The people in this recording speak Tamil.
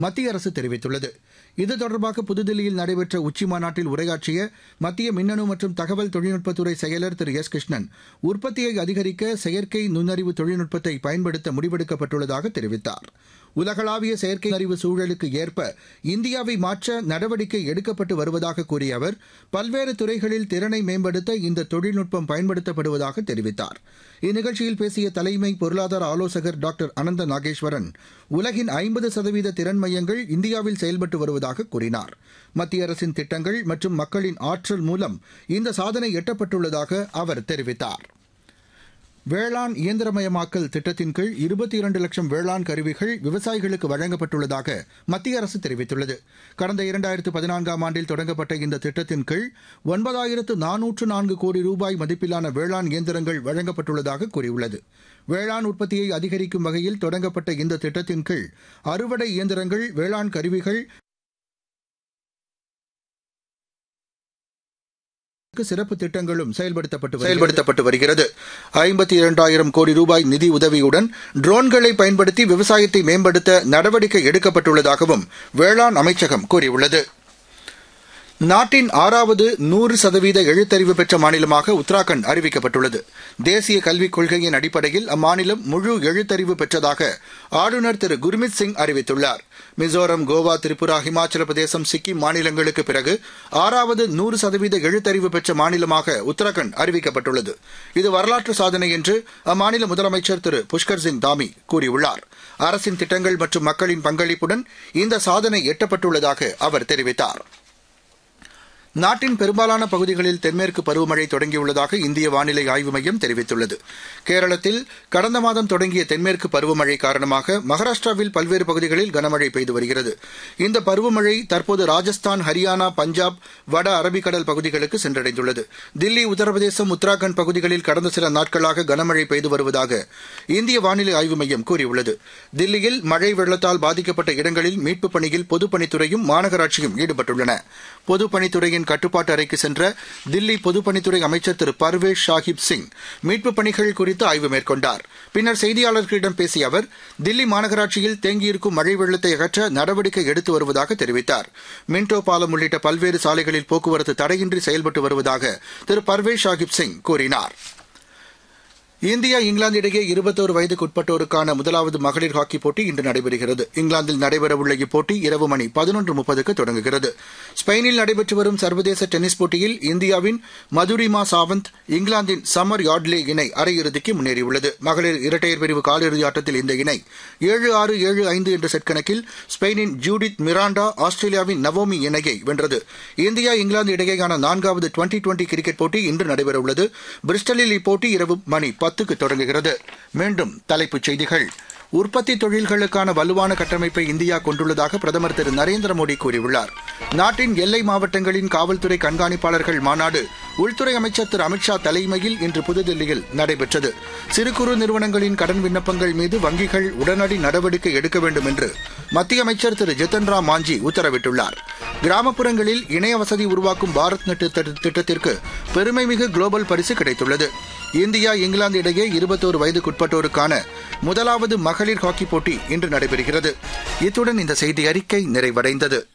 மத்திய அரசு தெரிவித்துள்ளது இது தொடர்பாக புதுதில்லியில் நடைபெற்ற உச்சி மாநாட்டில் உரையாற்றிய மத்திய மின்னணு மற்றும் தகவல் தொழில்நுட்பத்துறை செயலர் திரு எஸ் கிருஷ்ணன் உற்பத்தியை அதிகரிக்க செயற்கை நுண்ணறிவு தொழில்நுட்பத்தை பயன்படுத்த முடிவெடுக்கப்பட்டுள்ளதாக தெரிவித்தார் உலகளாவிய செயற்கை அறிவு சூழலுக்கு ஏற்ப இந்தியாவை மாற்ற நடவடிக்கை எடுக்கப்பட்டு வருவதாக கூறிய அவர் பல்வேறு துறைகளில் திறனை மேம்படுத்த இந்த தொழில்நுட்பம் பயன்படுத்தப்படுவதாக தெரிவித்தார் இந்நிகழ்ச்சியில் பேசிய தலைமை பொருளாதார ஆலோசகர் டாக்டர் அனந்த நாகேஸ்வரன் உலகின் ஐம்பது சதவீத திறன் மையங்கள் இந்தியாவில் செயல்பட்டு வருவதாக கூறினார் மத்திய அரசின் திட்டங்கள் மற்றும் மக்களின் ஆற்றல் மூலம் இந்த சாதனை எட்டப்பட்டுள்ளதாக அவர் தெரிவித்தார் வேளாண் இயந்திரமயமாக்கல் திட்டத்தின் கீழ் இருபத்தி இரண்டு லட்சம் வேளாண் கருவிகள் விவசாயிகளுக்கு வழங்கப்பட்டுள்ளதாக மத்திய அரசு தெரிவித்துள்ளது கடந்த இரண்டாயிரத்து பதினான்காம் ஆண்டில் தொடங்கப்பட்ட இந்த திட்டத்தின் கீழ் ஒன்பதாயிரத்து நானூற்று நான்கு கோடி ரூபாய் மதிப்பிலான வேளாண் இயந்திரங்கள் வழங்கப்பட்டுள்ளதாக கூறியுள்ளது வேளாண் உற்பத்தியை அதிகரிக்கும் வகையில் தொடங்கப்பட்ட இந்த திட்டத்தின் கீழ் அறுவடை இயந்திரங்கள் வேளாண் கருவிகள் சிறப்பு திட்டங்களும் செயல்படுத்தப்பட்டு செயல்படுத்தப்பட்டு வருகிறது ஐம்பத்தி இரண்டாயிரம் கோடி ரூபாய் நிதி உதவியுடன் ட்ரோன்களை பயன்படுத்தி விவசாயத்தை மேம்படுத்த நடவடிக்கை எடுக்கப்பட்டுள்ளதாகவும் வேளாண் அமைச்சகம் கூறியுள்ளது நாட்டின் ஆறாவது நூறு சதவீத எழுத்தறிவு பெற்ற மாநிலமாக உத்தராகண்ட் அறிவிக்கப்பட்டுள்ளது தேசிய கல்விக் கொள்கையின் அடிப்படையில் அம்மாநிலம் முழு எழுத்தறிவு பெற்றதாக ஆளுநர் திரு குர்மித் சிங் அறிவித்துள்ளார் மிசோரம் கோவா திரிபுரா ஹிமாச்சல பிரதேசம் சிக்கிம் மாநிலங்களுக்கு பிறகு ஆறாவது நூறு சதவீத எழுத்தறிவு பெற்ற மாநிலமாக உத்தராகண்ட் அறிவிக்கப்பட்டுள்ளது இது வரலாற்று சாதனை என்று அம்மாநில முதலமைச்சர் திரு புஷ்கர் சிங் தாமி கூறியுள்ளார் அரசின் திட்டங்கள் மற்றும் மக்களின் பங்களிப்புடன் இந்த சாதனை எட்டப்பட்டுள்ளதாக அவர் தெரிவித்தார் நாட்டின் பெரும்பாலான பகுதிகளில் தென்மேற்கு பருவமழை தொடங்கியுள்ளதாக இந்திய வானிலை ஆய்வு மையம் தெரிவித்துள்ளது கேரளத்தில் கடந்த மாதம் தொடங்கிய தென்மேற்கு பருவமழை காரணமாக மகாராஷ்டிராவில் பல்வேறு பகுதிகளில் கனமழை பெய்து வருகிறது இந்த பருவமழை தற்போது ராஜஸ்தான் ஹரியானா பஞ்சாப் வட அரபிக்கடல் பகுதிகளுக்கு சென்றடைந்துள்ளது தில்லி உத்தரப்பிரதேசம் உத்தராகண்ட் பகுதிகளில் கடந்த சில நாட்களாக கனமழை பெய்து வருவதாக இந்திய வானிலை ஆய்வு மையம் கூறியுள்ளது தில்லியில் மழை வெள்ளத்தால் பாதிக்கப்பட்ட இடங்களில் மீட்புப் பணியில் பொதுப்பணித்துறையும் மாநகராட்சியும் ஈடுபட்டுள்ளன பொதுப்பணித்துறையின் பணியின் கட்டுப்பாட்டு அறைக்கு சென்ற தில்லி பொதுப்பணித்துறை அமைச்சர் திரு பர்வேஷ் ஷாஹிப் சிங் மீட்புப் பணிகள் குறித்து ஆய்வு மேற்கொண்டார் பின்னர் செய்தியாளர்களிடம் பேசிய அவர் தில்லி மாநகராட்சியில் தேங்கியிருக்கும் மழை வெள்ளத்தை அகற்ற நடவடிக்கை எடுத்து வருவதாக தெரிவித்தார் மின்டோ பாலம் உள்ளிட்ட பல்வேறு சாலைகளில் போக்குவரத்து தடையின்றி செயல்பட்டு வருவதாக திரு பர்வேஷ் ஷாஹிப் சிங் கூறினார் இந்தியா இங்கிலாந்து இடையே இருபத்தோரு வயதுக்குட்பட்டோருக்கான முதலாவது மகளிர் ஹாக்கி போட்டி இன்று நடைபெறுகிறது இங்கிலாந்தில் நடைபெறவுள்ள இப்போட்டி இரவு மணி பதினொன்று முப்பதுக்கு தொடங்குகிறது ஸ்பெயினில் நடைபெற்று வரும் சர்வதேச டென்னிஸ் போட்டியில் இந்தியாவின் மதுரிமா சாவந்த் இங்கிலாந்தின் சமர் யார்ட்லே இணை அரையிறுதிக்கு முன்னேறியுள்ளது மகளிர் இரட்டையர் பிரிவு காலிறுதி ஆட்டத்தில் இந்த இணை ஏழு ஆறு ஏழு ஐந்து என்ற செட் கணக்கில் ஸ்பெயினின் ஜூடித் மிராண்டா ஆஸ்திரேலியாவின் நவோமி இணையை வென்றது இந்தியா இங்கிலாந்து இடையேயான நான்காவது டுவெண்டி டுவெண்டி கிரிக்கெட் போட்டி இன்று நடைபெறவுள்ளது பிரிஸ்டலில் இப்போட்டி இரவு மணி பத்துக்கு தொடங்குகிறது மீண்டும் தலைப்புச் செய்திகள் உற்பத்தி தொழில்களுக்கான வலுவான கட்டமைப்பை இந்தியா கொண்டுள்ளதாக பிரதமர் திரு நரேந்திர மோடி கூறியுள்ளார் நாட்டின் எல்லை மாவட்டங்களின் காவல்துறை கண்காணிப்பாளர்கள் மாநாடு உள்துறை அமைச்சர் திரு அமித்ஷா தலைமையில் இன்று புதுதில்லியில் நடைபெற்றது சிறு குறு நிறுவனங்களின் கடன் விண்ணப்பங்கள் மீது வங்கிகள் உடனடி நடவடிக்கை எடுக்க வேண்டும் என்று மத்திய அமைச்சர் திரு ஜித்தன் ராம் மாஞ்சி உத்தரவிட்டுள்ளார் கிராமப்புறங்களில் இணைய வசதி உருவாக்கும் பாரத் நெட் திட்டத்திற்கு பெருமைமிகு குளோபல் பரிசு கிடைத்துள்ளது இந்தியா இங்கிலாந்து இடையே இருபத்தோரு வயதுக்குட்பட்டோருக்கான முதலாவது மகளிர் ஹாக்கி போட்டி இன்று நடைபெறுகிறது இத்துடன் இந்த செய்தி அறிக்கை நிறைவடைந்தது